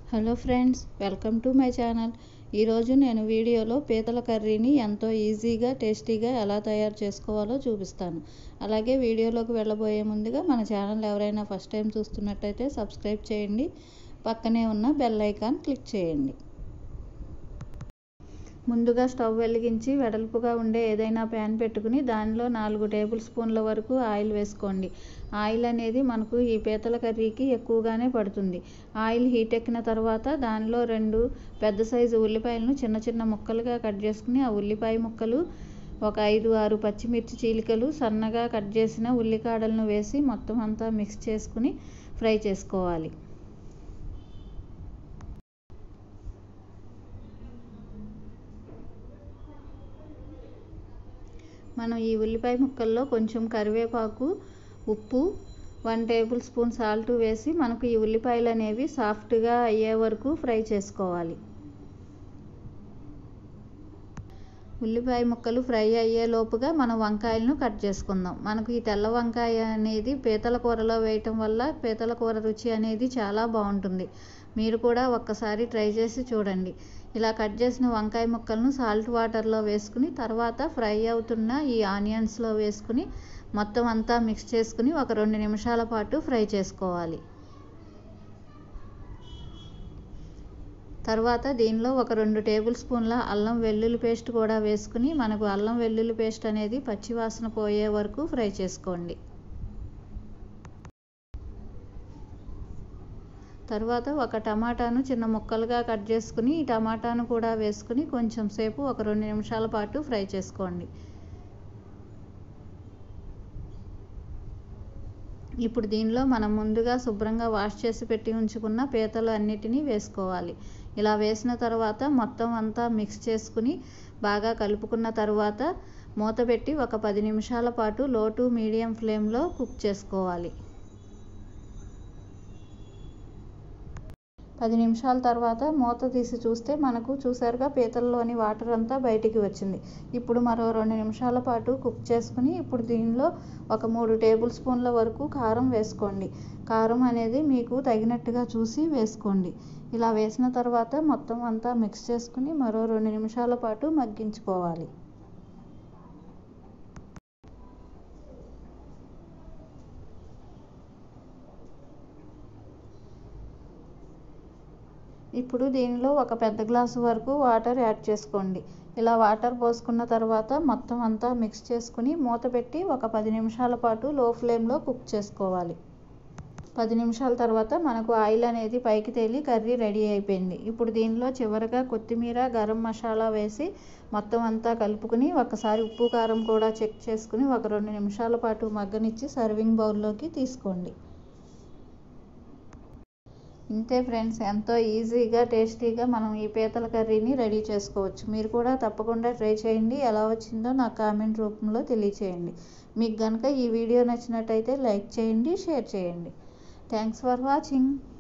hello friends welcome to my channel ఈరోజు నేను వీడియోలో పీతల కర్రీని ఎంతో ఈజీగా టేస్టీగా ఎలా తయారు చేసుకోవాలో చూపిస్తాను అలాగే వీడియోలోకి వెళ్ళబోయే ముందుగా మన ఛానల్ ఎవరైనా ఫస్ట్ టైం చూస్తున్నట్టయితే సబ్స్క్రైబ్ చేయండి పక్కనే ఉన్న బెల్ ఐకాన్ క్లిక్ చేయండి ముందుగా స్టవ్ వెలిగించి వెడల్పుగా ఉండే ఏదైనా ప్యాన్ పెట్టుకుని దానిలో నాలుగు టేబుల్ స్పూన్ల వరకు ఆయిల్ వేసుకోండి ఆయిల్ అనేది మనకు ఈ పీతల కర్రీకి ఎక్కువగానే పడుతుంది ఆయిల్ హీట్ ఎక్కిన తర్వాత దానిలో రెండు పెద్ద సైజు ఉల్లిపాయలను చిన్న చిన్న ముక్కలుగా కట్ చేసుకుని ఆ ఉల్లిపాయ ముక్కలు ఒక ఐదు ఆరు పచ్చిమిర్చి చీలికలు సన్నగా కట్ చేసిన ఉల్లికాడలను వేసి మొత్తం అంతా మిక్స్ చేసుకుని ఫ్రై చేసుకోవాలి మనం ఈ ఉల్లిపాయ ముక్కల్లో కొంచెం కరివేపాకు ఉప్పు వన్ టేబుల్ స్పూన్ సాల్ట్ వేసి మనకు ఈ ఉల్లిపాయలు అనేవి సాఫ్ట్గా అయ్యే వరకు ఫ్రై చేసుకోవాలి ఉల్లిపాయ ముక్కలు ఫ్రై అయ్యే లోపుగా మనం వంకాయలను కట్ చేసుకుందాం మనకు ఈ తెల్ల వంకాయ అనేది పీతల కూరలో వేయటం వల్ల పీతల కూర రుచి అనేది చాలా బాగుంటుంది మీరు కూడా ఒక్కసారి ట్రై చేసి చూడండి ఇలా కట్ చేసిన వంకాయ ముక్కలను సాల్ట్ వాటర్లో వేసుకుని తర్వాత ఫ్రై అవుతున్న ఈ ఆనియన్స్లో వేసుకుని మొత్తం అంతా మిక్స్ చేసుకుని ఒక రెండు నిమిషాల పాటు ఫ్రై చేసుకోవాలి తర్వాత దీనిలో ఒక రెండు టేబుల్ స్పూన్ల అల్లం వెల్లుల్లి పేస్ట్ కూడా వేసుకుని మనకు అల్లం వెల్లుల్లి పేస్ట్ అనేది పచ్చివాసన పోయే వరకు ఫ్రై చేసుకోండి తర్వాత ఒక టమాటాను చిన్న ముక్కలుగా కట్ చేసుకుని ఈ టమాటాను కూడా వేసుకుని కొంచెం సేపు ఒక రెండు నిమిషాల పాటు ఫ్రై చేసుకోండి ఇప్పుడు దీనిలో మనం ముందుగా శుభ్రంగా వాష్ చేసి పెట్టి ఉంచుకున్న పీతలు అన్నిటినీ వేసుకోవాలి ఇలా వేసిన తర్వాత మొత్తం అంతా మిక్స్ చేసుకుని బాగా కలుపుకున్న తర్వాత మూత పెట్టి ఒక పది నిమిషాల పాటు లో టు మీడియం ఫ్లేమ్లో కుక్ చేసుకోవాలి పది నిమిషాల తర్వాత మూత తీసి చూస్తే మనకు చూసారుగా పీతల్లోని వాటర్ అంతా బయటికి వచ్చింది ఇప్పుడు మరో రెండు నిమిషాల పాటు కుక్ చేసుకుని ఇప్పుడు దీనిలో ఒక మూడు టేబుల్ స్పూన్ల వరకు కారం వేసుకోండి కారం అనేది మీకు తగినట్టుగా చూసి వేసుకోండి ఇలా వేసిన తర్వాత మొత్తం అంతా మిక్స్ చేసుకుని మరో రెండు నిమిషాల పాటు మగ్గించుకోవాలి ఇప్పుడు దీనిలో ఒక పెద్ద గ్లాసు వరకు వాటర్ యాడ్ చేసుకోండి ఇలా వాటర్ పోసుకున్న తర్వాత మొత్తం అంతా మిక్స్ చేసుకుని మూత పెట్టి ఒక పది నిమిషాల పాటు లో ఫ్లేమ్లో కుక్ చేసుకోవాలి పది నిమిషాల తర్వాత మనకు ఆయిల్ అనేది పైకి తేలి కర్రీ రెడీ అయిపోయింది ఇప్పుడు దీనిలో చివరగా కొత్తిమీర గరం మసాలా వేసి మొత్తం అంతా కలుపుకుని ఒకసారి ఉప్పు కారం కూడా చెక్ చేసుకుని ఒక రెండు నిమిషాల పాటు మగ్గనిచ్చి సర్వింగ్ బౌల్లోకి తీసుకోండి ఇంతే ఫ్రెండ్స్ ఎంతో ఈజీగా టేస్టీగా మనం ఈ పీతల కర్రీని రెడీ చేసుకోవచ్చు మీరు కూడా తప్పకుండా ట్రై చేయండి ఎలా వచ్చిందో నాకు కామెంట్ రూపంలో తెలియచేయండి మీకు కనుక ఈ వీడియో నచ్చినట్టయితే లైక్ చేయండి షేర్ చేయండి థ్యాంక్స్ ఫర్ వాచింగ్